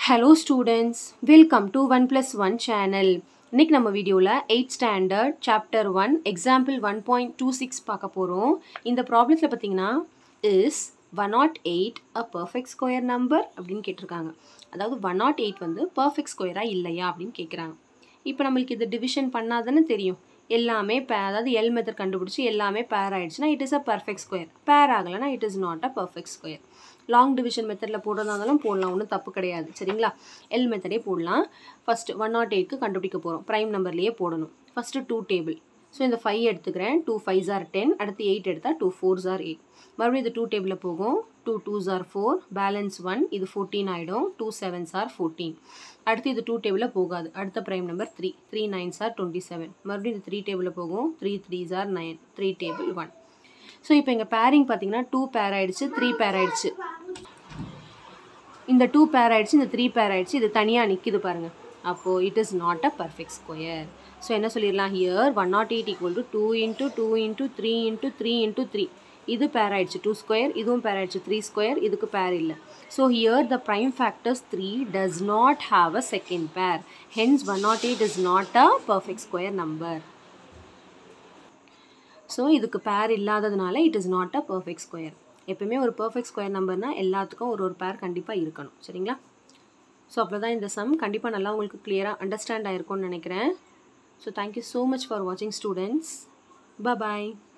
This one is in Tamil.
hello students welcome to one plus one channel இன்னைக்கு நம்ம வீடியோவில் eight standard chapter one example one point two six பார்க்க போகிறோம் இந்த ப்ராப்ளத்தில் பார்த்தீங்கன்னா is one nought eight a perfect square number அப்படின்னு கேட்டிருக்காங்க அதாவது ஒன் நாட் எயிட் வந்து பர்ஃபெக்ட் ஸ்கொயராக இல்லையா அப்படின்னு கேட்குறாங்க இப்போ நம்மளுக்கு இது டிவிஷன் பண்ணாதானே தெரியும் எல்லாமே பே அதாவது எல் மெத்தட் கண்டுபிடிச்சி எல்லாமே பேர் ஆயிடுச்சுன்னா it is a perfect square pair ஆகலைன்னா it is not a perfect square long division மெத்தடில் போடுறதா இருந்தாலும் போடலாம் ஒன்றும் தப்பு கிடையாது சரிங்களா எல் மெத்தடே போடலாம் ஃபஸ்ட்டு ஒன் நாட் எயிட்க்கு கண்டுபிடிக்க போகிறோம் ப்ரைம் நம்பர்லேயே போடணும் ஃபஸ்ட்டு டூ டேபிள் ஸோ இந்த ஃபைவ் எடுத்துக்கிறேன் டூ ஃபைவ் ஆர் டென் அடுத்து எயிட் எடுத்தால் டூ ஃபோர்ஸ் ஆர் எயிட் மறுபடியும் இது டூ டேபிளில் போகும் two twos or four balance one இது ஃபோர்டீன் ஆகிடும் டூ செவன்ஸ் ஆர் ஃபோர்டீன் அடுத்து இது டூ டேபிளில் போகாது அடுத்த prime number three three nines or twenty seven மறுபடியும் இது த்ரீ டேபிளில் போகும் three threes or nine three table one so இப்போ எங்கள் பேரிங் பார்த்தீங்கன்னா டூ பேர் ஆயிடுச்சு த்ரீ பேர் ஆயிடுச்சு இந்த டூ பேர் ஆயிடுச்சு இந்த த்ரீ பேர் ஆயிடுச்சு இது தனியாக நிற்கிது பாருங்கள் அப்போது it is not a perfect square so என்ன சொல்லிடலாம் here one nought eight equal to two into two into three into three into three இது பேர் ஆயிடுச்சு டூ ஸ்கொயர் இதுவும் பேர் ஆயிடுச்சு த்ரீ ஸ்கொயர் இதுக்கு பேர் இல்லை so here the prime factors three does not have a second pair hence one nought eight is not a perfect square number so இதுக்கு பேர் இல்லாததுனால it is not a perfect square எப்பயுமே ஒரு பர்ஃபெக்ட் ஸ்கொயர் நம்பர்னால் எல்லாத்துக்கும் ஒரு ஒரு பேர் கண்டிப்பாக இருக்கணும் சரிங்களா ஸோ அப்போ தான் இந்த சம் கண்டிப்பாக நல்லா உங்களுக்கு கிளியராக அண்டர்ஸ்டாண்ட் ஆயிருக்கும்னு நினைக்கிறேன் so thank you so much for வாட்சிங் ஸ்டூடெண்ட்ஸ் பாய்